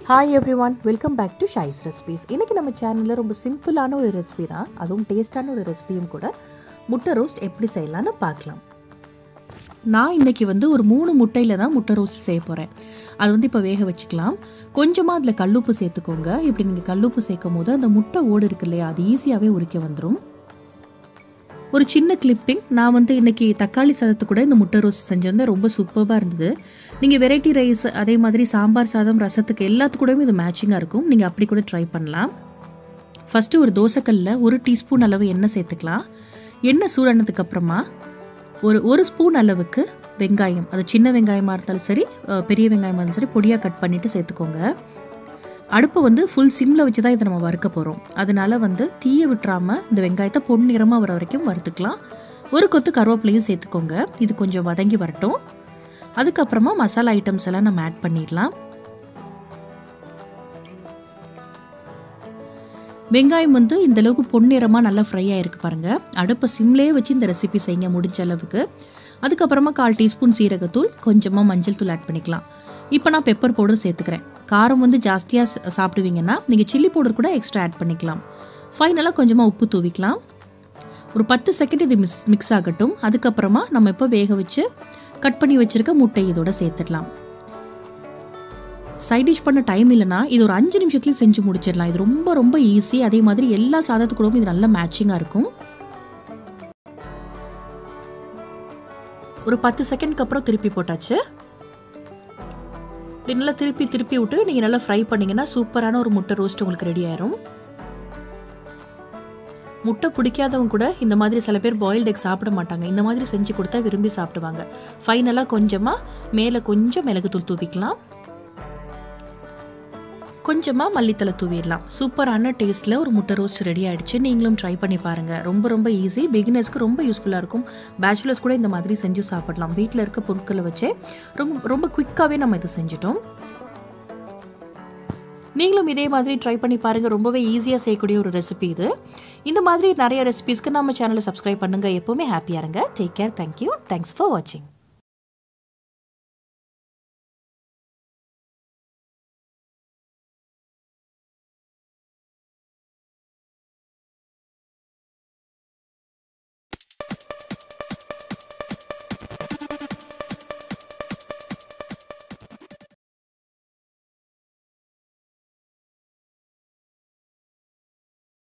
hi everyone welcome back to ஷைஸ் recipes இன்றைக்கி நம்ம சேனலில் ரொம்ப சிம்பிளான ஒரு ரெசிபி தான் அதுவும் டேஸ்டான ஒரு ரெசிபியும் கூட முட்டை ரோஸ்ட் எப்படி செய்யலாம்னு பார்க்கலாம் நான் இன்றைக்கி வந்து ஒரு மூணு முட்டையில் தான் முட்டை ரோஸ்ட் செய்ய போகிறேன் அது வந்து இப்போ வேக வச்சுக்கலாம் கொஞ்சமாக அதில் கல்லுப்பு சேர்த்துக்கோங்க இப்படி நீங்கள் கல்லுப்பு சேர்க்கும் போது அந்த முட்டை ஓடு இருக்கு இல்லையா அது ஈஸியாகவே உரிக்க வந்துடும் ஒரு சின்ன கிளிப்பிங் நான் வந்து இன்றைக்கி தக்காளி சாதத்து கூட இந்த முட்டை ரோஸ்ட் செஞ்சிருந்தேன் ரொம்ப சூப்பராக இருந்தது நீங்கள் வெரைட்டி ரைஸ் அதே மாதிரி சாம்பார் சாதம் ரசத்துக்கு எல்லாத்துக்கூடவும் இது மேட்சிங்காக இருக்கும் நீங்கள் அப்படி கூட ட்ரை பண்ணலாம் ஃபஸ்ட்டு ஒரு தோசைக்கல்லில் ஒரு டீஸ்பூன் அளவு எண்ணெய் சேர்த்துக்கலாம் எண்ணெய் சூடானதுக்கு அப்புறமா ஒரு ஒரு ஸ்பூன் அளவுக்கு வெங்காயம் அது சின்ன வெங்காயமாக இருந்தாலும் சரி பெரிய வெங்காயமாக இருந்தாலும் சரி பொடியாக கட் பண்ணிவிட்டு சேர்த்துக்கோங்க அடுப்பை வந்து ஃபுல் சிம்மில் வச்சு தான் இதை நம்ம வறுக்க போகிறோம் அதனால வந்து தீயை விட்டுறாமல் இந்த வெங்காயத்தை பொன்னிறமாக வர வரைக்கும் வறுத்துக்கலாம் ஒரு கொத்து கருவேப்பிலையும் சேர்த்துக்கோங்க இது கொஞ்சம் வதங்கி வரட்டும் அதுக்கப்புறமா மசாலா ஐட்டம்ஸ் எல்லாம் நம்ம ஆட் பண்ணிடலாம் வெங்காயம் வந்து இந்த அளவுக்கு பொன்னிறமாக நல்லா ஃப்ரை ஆகிருக்கு பாருங்கள் அடுப்பை சிம்லேயே வச்சு இந்த ரெசிபி செய்யுங்க முடிஞ்ச அளவுக்கு அதுக்கப்புறமா கால் டீஸ்பூன் சீரகத்தூள் கொஞ்சமாக மஞ்சள் தூள் ஆட் பண்ணிக்கலாம் இப்போ நான் பெப்பர் பவுடர் சேர்த்துக்கிறேன் காரம் வந்து ஜாஸ்தியாக சாப்பிடுவீங்கன்னா நீங்கள் சில்லி பவுடர் கூட எக்ஸ்ட்ரா ஆட் பண்ணிக்கலாம் ஃபைனலாக கொஞ்சமாக உப்பு தூவிக்கலாம் ஒரு பத்து செகண்ட் இது மிக்ஸ் மிக்ஸ் ஆகட்டும் அதுக்கப்புறமா நம்ம இப்போ வேக வச்சு கட் பண்ணி வச்சுருக்க முட்டை இதோட சேர்த்துடலாம் சைட் டிஷ் பண்ண டைம் இல்லைனா இது ஒரு அஞ்சு நிமிஷத்துலேயும் செஞ்சு முடிச்சிடலாம் இது ரொம்ப ரொம்ப ஈஸி அதே மாதிரி எல்லா சாதத்துக்கூடவும் இது நல்ல மேட்சிங்காக இருக்கும் ஒரு பத்து செகண்ட்க்கு அப்புறம் திருப்பி போட்டாச்சு இப்படி நல்லா திருப்பி திருப்பி விட்டு நீங்கள் நல்லா ஃப்ரை பண்ணிங்கன்னா சூப்பரான ஒரு முட்டை ரோஸ்ட் உங்களுக்கு ரெடி ஆயிரும் முட்டை பிடிக்காதவங்க கூட இந்த மாதிரி சில பேர் பாயில்ட் எக் சாப்பிட மாட்டாங்க இந்த மாதிரி செஞ்சு கொடுத்தா விரும்பி சாப்பிடுவாங்க ஃபைனலாக கொஞ்சமாக மேலே கொஞ்சம் மிளகுத்தூள் தூவிக்கலாம் கொஞ்சமாக மல்லித்தலை தூவிடலாம் சூப்பரான டேஸ்ட்டில் ஒரு முட்டை ரோஸ்ட் ரெடி ஆகிடுச்சு நீங்களும் ட்ரை பண்ணி பாருங்கள் ரொம்ப ரொம்ப ஈஸி பிகினர்ஸ்க்கு ரொம்ப யூஸ்ஃபுல்லாக இருக்கும் பேச்சுலர்ஸ் கூட இந்த மாதிரி செஞ்சு சாப்பிடலாம் வீட்டில் இருக்க பொருட்களை வச்சே ரொம்ப ரொம்ப குயிக்காகவே நம்ம இது செஞ்சிட்டோம் நீங்களும் இதே மாதிரி ட்ரை பண்ணி பாருங்கள் ரொம்பவே ஈஸியாக செய்யக்கூடிய ஒரு ரெசிபி இது இந்த மாதிரி நிறைய ரெசிபிஸ்க்கு நம்ம சேனலை சப்ஸ்கிரைப் பண்ணுங்கள் எப்போவுமே ஹாப்பியாக இருங்க take care thank you thanks for வாட்சிங்